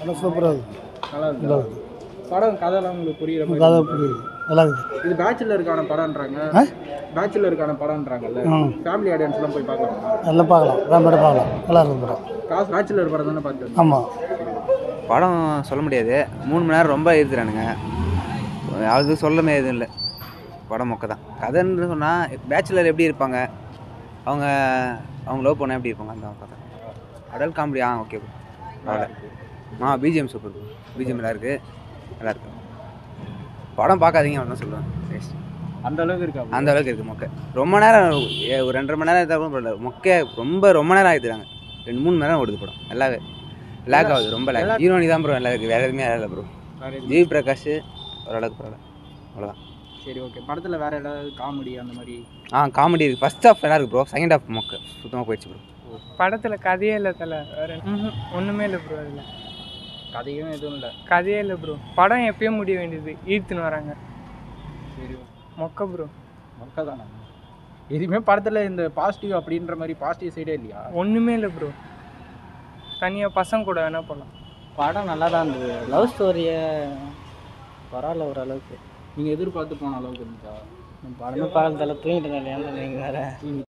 படம் சூப்பராக இருக்குது நல்லா நல்லா இருக்கு படம் கதைலாம் உங்களுக்கு புரியுற மாதிரி கதை இருக்கா? புரியுது நல்லா இருக்குது இது பேச்சுலருக்கான படம்ன்றாங்க ஆ? பேச்சுலருக்கான படம்ன்றாங்கல்ல ம் ஃபேமிலி ஆடியன்ஸ்லாம் போய் பார்க்கலாமா நல்லா பார்க்கலாம் ஃபேமிலியோட பார்க்கலாம் நல்லா இருக்கும் படம் காசு பேச்சுலர் படம் தானே பார்த்து ஆமாம் படம் சொல்ல முடியாது மூணு மணி நேரம் ரொம்ப இருக்கிறானுங்க அது சொல்லமே எதுவும் இல்லை படம் மொக்க தான் கதைன்னு சொன்னால் பேச்சுலர் எப்படி இருப்பாங்க அவங்க அவங்க லவ் பண்ண எப்படி இருப்பாங்க அந்த கதை அடல் காமெடி ஆ ஓகே அவ்வளோ ஆ பிஜிஎம் சூப்பர் பிஜிஎம் நல்லா இருக்குது நல்லா இருக்கு படம் பார்க்காதீங்க அவன் தான் சொல்லுவேன் Yes. அந்த அளவுக்கு இருக்கா அந்த அளவுக்கு இருக்குது மொக்க ரொம்ப நேரம் ஏ, ஒரு ரெண்டரை மணி நேரம் இருந்தால் கூட பரவாயில்ல மொக்க ரொம்ப ரொம்ப நேரம் ஆகிடுறாங்க ரெண்டு மூணு மணி நேரம் ஓடுது படம் நல்லாவே லேக் ஆகுது ரொம்ப லேக் ஹீரோனி தான் ப்ரோ நல்லா இருக்குது வேறு எதுவுமே இல்லை ப்ரோ வேற எதுவும் ஜிவி பிரகாஷ் ஓரளவுக்கு பரவாயில்ல அவ்வளோதான் சரி ஓகே படத்தில் வேற ஏதாவது காமெடி அந்த மாதிரி ஆ காமெடி இருக்குது ஃபஸ்ட் ஹாஃப் நல்லா இருக்கு ப்ரோ செகண்ட் ஹாஃப் மொக்க சுத்தமாக போயிடுச்சு ப்ரோ படத்தில் கதையே இல்லை தலை வேற ம்ஹும். ஒன்றுமே இல்லை ப்ரோ அதில் கதையும் எதுவும் இல்லை கதையே இல்லை ப்ரோ படம் எப்பயும் முடிய வேண்டியது ஈர்த்துன்னு வராங்க சரி மொக்க ப்ரோ மொக்க தானே எதுவுமே படத்தில் இந்த பாசிட்டிவ் அப்படின்ற மாதிரி பாசிட்டிவ் சைடே இல்லையா ஒன்றுமே இல்லை ப்ரோ தனியாக பசங்க கூட வேணால் போகலாம் படம் நல்லா தான் இருந்தது லவ் ஸ்டோரியை பரவாயில்ல ஓரளவுக்கு நீங்கள் எதிர்பார்த்து போன அளவுக்கு இருந்துச்சா படமே பார்க்கறதால தூங்கிட்டு நீங்கள் வேறு